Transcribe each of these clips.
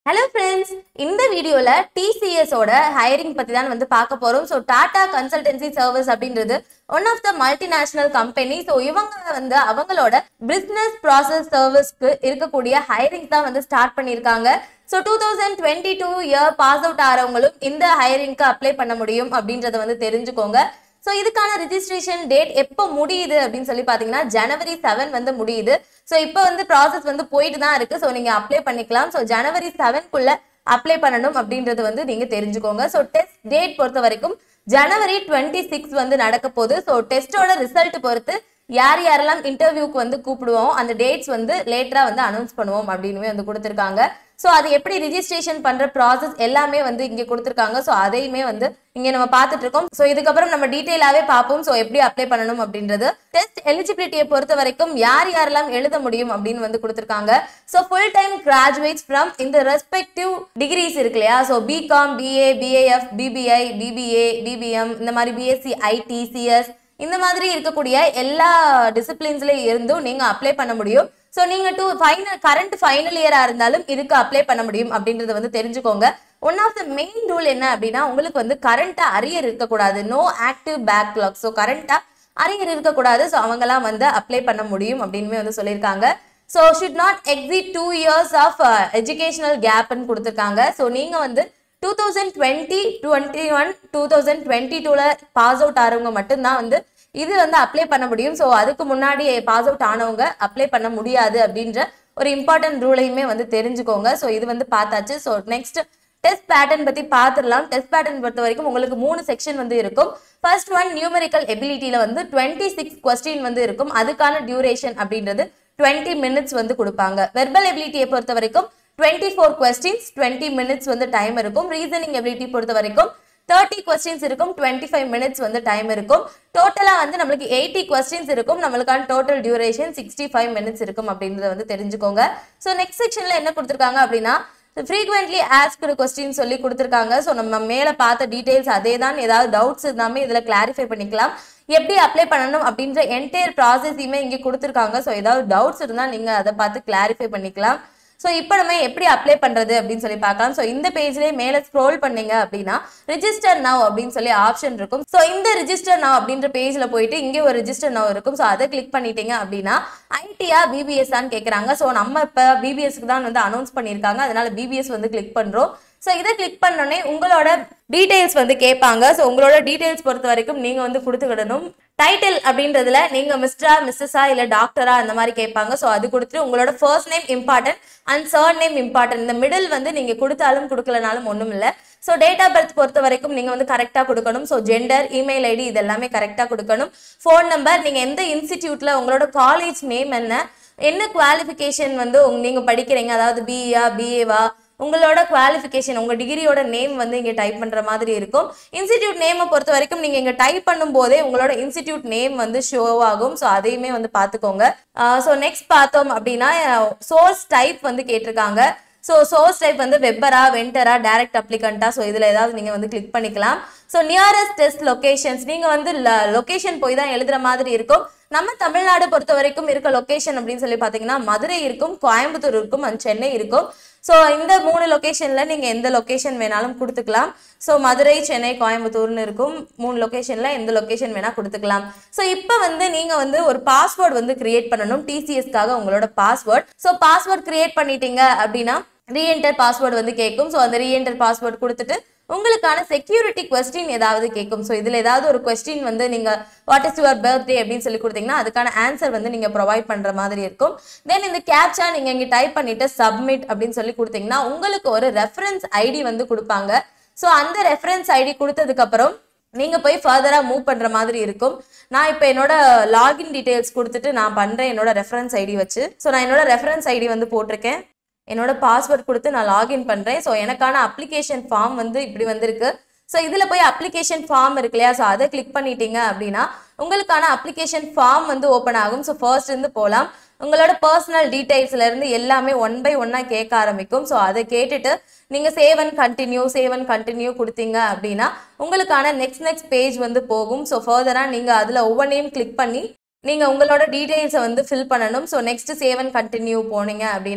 hello friends இந்த வீடியோல TCS ஓட ஹையரிங் பத்தி தான் வந்து பார்க்க போறோம் ஸோ டாடா கன்சல்டன்சி சர்வீஸ் அப்படின்றது one of the multinational company so இவங்க வந்து அவங்களோட பிசினஸ் ப்ராசஸ் சர்வீஸ்க்கு இருக்கக்கூடிய ஹையரிங் தான் வந்து ஸ்டார்ட் பண்ணியிருக்காங்க so two thousand twenty two year pass out ஆகிறவங்களும் இந்த ஹையரிங்க்கு அப்ளை பண்ண முடியும் அப்படின்றத வந்து தெரிஞ்சுக்கோங்க ஸோ இதுக்கான ரிஜிஸ்ட்ரேஷன் டேட் எப்போ முடியுது அப்படின்னு சொல்லி பார்த்தீங்கன்னா ஜனவரி செவன் வந்து முடியுது ஸோ இப்போ வந்து ப்ராசஸ் வந்து போயிட்டு தான் இருக்கு ஸோ நீங்கள் அப்ளை பண்ணிக்கலாம் ஸோ ஜனவரி செவன்குள்ள அப்ளை பண்ணணும் அப்படின்றது வந்து நீங்கள் தெரிஞ்சுக்கோங்க ஸோ டெஸ்ட் டேட் பொறுத்த வரைக்கும் ஜனவரி டுவெண்ட்டி சிக்ஸ் வந்து நடக்க போகுது ஸோ டெஸ்ட்டோட ரிசல்ட் பொறுத்து யார் யாரெல்லாம் இன்டர்வியூக்கு வந்து கூப்பிடுவோம் அந்த டேட்ஸ் வந்து லேட்டரா வந்து அனௌன்ஸ் பண்ணுவோம் அப்படின்னு வந்து கொடுத்துருக்காங்க ஸோ அது எப்படி ரிஜிஸ்ட்ரேஷன் பண்ற ப்ராசஸ் எல்லாமே வந்து இங்க கொடுத்துருக்காங்க ஸோ அதையுமே வந்து இங்க நம்ம பார்த்துட்டு இருக்கோம் ஸோ இதுக்கப்புறம் நம்ம டீட்டெயிலாவே பார்ப்போம் ஸோ எப்படி அப்ளை பண்ணணும் அப்படின்றது டெஸ்ட் எலிஜிபிலிட்டியை பொறுத்த வரைக்கும் யார் யாரெல்லாம் எழுத முடியும் அப்படின்னு வந்து கொடுத்துருக்காங்க so full time graduates from இந்த ரெஸ்பெக்டிவ் டிகிரிஸ் இருக்கு இல்லையா so BCom BA BAF BBI BBA BBM இந்த மாதிரி பிஎஸ்சி ஐடி சிஎஸ் இந்த மாதிரி இருக்கக்கூடிய எல்லா டிசிப்ளின்ஸ்ல இருந்தும் நீங்க அப்ளை பண்ண முடியும் ஸோ நீங்க டூ ஃபைனல் கரண்ட் ஃபைனல் இயரா இருந்தாலும் இதுக்கு அப்ளை பண்ண முடியும் அப்படின்றத வந்து தெரிஞ்சுக்கோங்க one of the main rule என்ன அப்படின்னா உங்களுக்கு வந்து கரண்டா அரியர் இருக்கக்கூடாது நோ ஆக்டிவ் பேக்லாக் ஸோ கரண்டா அரியர் இருக்கக்கூடாது ஸோ அவங்கெல்லாம் வந்து அப்ளை பண்ண முடியும் அப்படின்னு வந்து சொல்லியிருக்காங்க so should not exit two years of educational கேப்னு கொடுத்துருக்காங்க ஸோ நீங்கள் வந்து two thousand twenty twenty one two thousand twenty டூவில் பாஸ் அவுட் ஆகிறவங்க மட்டும்தான் வந்து இது வந்து அப்ளை பண்ண முடியும் ஸோ அதுக்கு முன்னாடி பாஸ் அவுட் ஆனவங்க அப்ளை பண்ண முடியாது அப்படின்ற ஒரு இம்பார்ட்டன்ட் ரூலையுமே வந்து தெரிஞ்சுக்கோங்க ஸோ இது வந்து பார்த்தாச்சு ஸோ நெக்ஸ்ட் டெஸ்ட் பேட்டர்ன் பத்தி பார்த்துடலாம் டெஸ்ட் பேட்டர்ன் பொறுத்த வரைக்கும் உங்களுக்கு மூணு செக்ஷன் வந்து இருக்கும் ஃபர்ஸ்ட் ஒன் நியூமெரிக்கல் எபிலிட்டியில வந்து டுவெண்ட்டி சிக்ஸ் கொஸ்டின் வந்து இருக்கும் அதுக்கான டியூரேஷன் அப்படின்றது டுவெண்ட்டி மினிட்ஸ் வந்து கொடுப்பாங்க வெர்பல் எபிலிட்டியை பொறுத்த வரைக்கும் twenty four questions twenty minutes வந்து டைம் இருக்கும் ரீசனிங் எபிலிட்டி பொறுத்த வரைக்கும் தேர்ட்டி கொஸ்டின்ஸ் இருக்கும் டுவெண்ட்டி ஃபைவ் மினிட்ஸ் வந்து டைம் இருக்கும் டோட்டலாக வந்து நம்மளுக்கு எயிட்டி கொஸ்டின்ஸ் இருக்கும் நம்மளுக்கான total duration sixty five minutes இருக்கும் அப்படின்றத வந்து தெரிஞ்சுக்கோங்க ஸோ நெக்ஸ்ட் செக்ஷனில் என்ன கொடுத்துருக்காங்க அப்படின்னா ஃப்ரீக்வெண்ட்லி ஆஸ்க்டு கொஸ்டின் சொல்லி கொடுத்துருக்காங்க ஸோ நம்ம மேலே பார்த்த டீடைல்ஸ் அதே தான் ஏதாவது டவுட்ஸ் இருந்தாமே இதில் கிளாரிஃபை பண்ணிக்கலாம் எப்படி அப்ளை பண்ணணும் அப்படின்ற என்டையர் ப்ராசஸையுமே இங்கே கொடுத்துருக்காங்க ஸோ ஏதாவது டவுட்ஸ் இருந்தால் நீங்கள் அதை பார்த்து கிளாரிஃபை பண்ணிக்கலாம் ஸோ இப்போ நம்ம எப்படி அப்ளை பண்ணுறது அப்படின்னு சொல்லி பார்க்கலாம் ஸோ இந்த பேஜ்லேயே மேலே ஸ்க்ரோல் பண்ணீங்க அப்படின்னா ரிஜிஸ்டர் நவ் அப்படின்னு சொல்லி ஆப்ஷன் இருக்கும் ஸோ இந்த ரிஜிஸ்டர் நவ் அப்படின்ற பேஜில் போயிட்டு இங்கே ஒரு ரிஜிஸ்டர் நவ் இருக்கும் ஸோ அதை கிளிக் பண்ணிட்டீங்க அப்படின்னா ஐடியா பிபிஎஸ்ஸான்னு கேட்குறாங்க ஸோ நம்ம இப்போ பிபிஎஸ்க்கு தான் வந்து அனௌன்ஸ் பண்ணியிருக்காங்க அதனால பிபிஎஸ் வந்து கிளிக் பண்ணுறோம் ஸோ இதை கிளிக் பண்ணோடனே உங்களோட டீடைல்ஸ் வந்து கேட்பாங்க ஸோ உங்களோட டீடைல்ஸ் பொறுத்த வரைக்கும் நீங்கள் வந்து கொடுத்துக்கிடணும் டைட்டில் அப்படின்றதுல நீங்க மிஸ்டரா மிஸ்ஸஸா இல்ல டாக்டரா அந்த மாதிரி கேட்பாங்க ஸோ அது கொடுத்துட்டு உங்களோட first name important and third name important இந்த மிடில் வந்து நீங்க கொடுத்தாலும் கொடுக்கலனாலும் ஒன்றும் இல்லை ஸோ டேட் ஆஃப் பர்த் பொறுத்த வரைக்கும் நீங்க வந்து கரெக்டாக கொடுக்கணும் ஸோ ஜெண்டர் இமெயில் ஐடி இது எல்லாமே கரெக்டாக கொடுக்கணும் ஃபோன் நம்பர் நீங்க எந்த இன்ஸ்டிடியூட்ல உங்களோட காலேஜ் நேம் என்ன என்ன குவாலிஃபிகேஷன் வந்து உங்க நீங்க படிக்கிறீங்க அதாவது பிஏயா பிஏவா உங்களோட குவாலிஃபிகேஷன் உங்க டிகிரியோட நேம் வந்து இங்க டைப் பண்ற மாதிரி இருக்கும் இன்ஸ்டிடியூட் நேமை பொறுத்த வரைக்கும் நீங்க இங்க டைப் பண்ணும் போதே உங்களோட இன்ஸ்டிடியூட் நேம் வந்து ஷோ ஆகும் ஸோ அதையுமே வந்து பார்த்துக்கோங்க ஸோ நெக்ஸ்ட் பார்த்தோம் அப்படின்னா சோர்ஸ் டைப் வந்து கேட்டிருக்காங்க ஸோ சோர்ஸ் டைப் வந்து வெப்பரா வெண்டரா டைரக்ட் அப்ளிகண்டா ஸோ இதில் ஏதாவது நீங்கள் வந்து கிளிக் பண்ணிக்கலாம் ஸோ நியரஸ்ட் டெஸ்ட் லொகேஷன்ஸ் நீங்கள் வந்து லொகேஷன் போய் தான் எழுதுற மாதிரி இருக்கும் நம்ம தமிழ்நாடு பொறுத்த வரைக்கும் இருக்க லொகேஷன் அப்படின்னு சொல்லி பார்த்தீங்கன்னா மதுரை இருக்கும் கோயம்புத்தூர் இருக்கும் அண்ட் சென்னை இருக்கும் ஸோ இந்த மூணு லொகேஷனில் நீங்கள் எந்த லொகேஷன் வேணாலும் கொடுத்துக்கலாம் ஸோ மதுரை சென்னை கோயம்புத்தூர்னு இருக்கும் மூணு லொகேஷனில் எந்த லொகேஷன் வேணால் கொடுத்துக்கலாம் ஸோ இப்போ வந்து நீங்கள் வந்து ஒரு பாஸ்வேர்டு வந்து கிரியேட் பண்ணணும் டிசிஎஸ்க்காக உங்களோட பாஸ்வேர்ட் ஸோ பாஸ்வேர்ட் கிரியேட் பண்ணிட்டீங்க அப்படின்னா ரீஎன்டர் பாஸ்வேர்டு வந்து கேட்கும் ஸோ அந்த ரீஎன்டர் பாஸ்வேர்டு கொடுத்துட்டு உங்களுக்கான செக்யூரிட்டி கொஸ்டின் ஏதாவது கேட்கும் ஸோ இதில் ஏதாவது ஒரு கொஸ்டின் வந்து நீங்கள் வாட் இஸ் யுவர் பர்த்டே அப்படின்னு சொல்லி கொடுத்தீங்கன்னா அதுக்கான ஆன்சர் வந்து நீங்கள் ப்ரொவைட் பண்ணுற மாதிரி இருக்கும் தென் இந்த கேப்சா நீங்கள் இங்கே டைப் பண்ணிட்டு சப்மிட் அப்படின்னு சொல்லி கொடுத்தீங்கன்னா உங்களுக்கு ஒரு ரெஃபரன்ஸ் ஐடி வந்து கொடுப்பாங்க ஸோ அந்த ரெஃபரன்ஸ் ஐடி கொடுத்ததுக்கப்புறம் நீங்கள் போய் ஃபர்தராக மூவ் பண்ணுற மாதிரி இருக்கும் நான் இப்போ என்னோட லாகின் டீட்டெயில்ஸ் கொடுத்துட்டு நான் பண்ணுறேன் என்னோட ரெஃபரன்ஸ் ஐடி வச்சு ஸோ நான் என்னோட ரெஃபரன்ஸ் ஐடி வந்து போட்டிருக்கேன் என்னோட பாஸ்வேர்ட் கொடுத்து நான் லாகின் பண்ணுறேன் ஸோ எனக்கான அப்ளிகேஷன் ஃபார்ம் வந்து இப்படி வந்திருக்கு ஸோ இதில் போய் அப்ளிகேஷன் ஃபார்ம் இருக்கு இல்லையா ஸோ அதை கிளிக் பண்ணிட்டீங்க அப்படின்னா உங்களுக்கான அப்ளிகேஷன் ஃபார்ம் வந்து ஓப்பன் ஆகும் ஸோ ஃபர்ஸ்ட் இருந்து போகலாம் உங்களோட பர்சனல் டீடைல்ஸ்ல இருந்து எல்லாமே ஒன் பை ஒன்னா கேட்க ஆரம்பிக்கும் ஸோ அதை கேட்டுட்டு நீங்க save and continue save and continue கொடுத்தீங்க அப்படின்னா உங்களுக்கான நெக்ஸ்ட் நெக்ஸ்ட் பேஜ் வந்து போகும் ஸோ ஃபர்தரா நீங்க அதுல ஒவ்வொன்றையும் கிளிக் பண்ணி நீங்க உங்களோட டீடைல்ஸை வந்து ஃபில் பண்ணணும் so next save and continue போனீங்க அப்படின்னா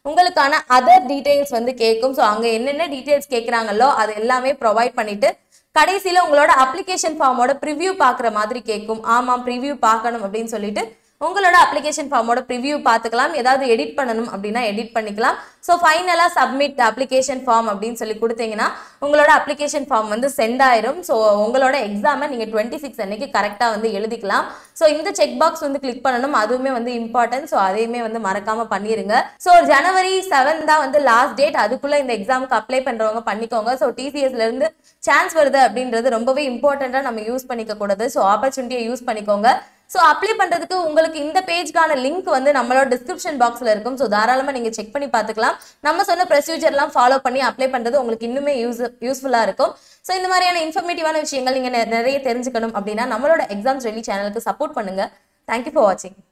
உங்களுக்கான அதர் டீடைல்ஸ் வந்து கேட்கும் ஸோ அங்கே என்னென்ன டீடைல்ஸ் கேட்குறாங்களோ அது எல்லாமே ப்ரொவைட் பண்ணிட்டு கடைசியில் உங்களோட அப்ளிகேஷன் ஃபார்மோட ப்ரிவ்யூ பார்க்குற மாதிரி கேட்கும் ஆமாம் ப்ரிவ்யூ பார்க்கணும் அப்படின்னு சொல்லிட்டு உங்களோட அப்ளிகேஷன் ஃபார்மோட ப்ரிவ்யூ பார்த்துக்கலாம் ஏதாவது எடிட் பண்ணணும் அப்படின்னா எடிட் பண்ணிக்கலாம் ஸோ ஃபைனலாக சப்மிட் அப்ளிகேஷன் ஃபார்ம் அப்படின்னு சொல்லி கொடுத்தீங்கன்னா உங்களோட அப்ளிகேஷன் ஃபார்ம் வந்து சென்ட் ஆயிரும் ஸோ உங்களோட எக்ஸாமை நீங்கள் டுவெண்ட்டி சிக்ஸ் அன்னைக்கு கரெக்டாக வந்து எழுதிக்கலாம் ஸோ இந்த செக் பாக்ஸ் வந்து கிளிக் பண்ணணும் அதுவுமே வந்து இம்பார்ட்டன்ட் ஸோ அதையுமே வந்து மறக்காம பண்ணிருங்க ஸோ ஜனவரி செவன் தான் வந்து லாஸ்ட் டேட் அதுக்குள்ள இந்த எக்ஸாமுக்கு அப்ளை பண்றவங்க பண்ணிக்கோங்க ஸோ டிசிஎஸ்ல இருந்து சான்ஸ் வருது அப்படின்றது ரொம்பவே இம்பார்ட்டண்டா நம்ம யூஸ் பண்ணிக்க கூடாது ஸோ ஆப்பர்ச்சுனிட்டியை யூஸ் பண்ணிக்கோங்க ஸோ அப்ளை பண்றதுக்கு உங்களுக்கு இந்த பேஜ்க்கான லிங்க் வந்து நம்மளோட டிஸ்கிரிப்ஷன் பாக்ஸ்ல இருக்கும் ஸோ தாராளமா நீங்க செக் பண்ணி பார்த்துக்கலாம் நம்ம சொன்ன ப்ரொசீஜர்லாம் ஃபாலோ பண்ணி அப்ளை பண்றது உங்களுக்கு இன்னுமே யூஸ் யூஸ்ஃபுல்லா இருக்கும் ஸோ இந்த மாதிரியான இன்ஃபர்மேட்டிவான விஷயங்கள் நீங்க நெ- நிறைய தெரிஞ்சுக்கணும் அப்படின்னா நம்மளோட எக்ஸாம்ஸ் ரெலி சேனலுக்கு சப்போர்ட் பண்ணுங்க தேங்க்யூ ஃபார் வாட்சிங்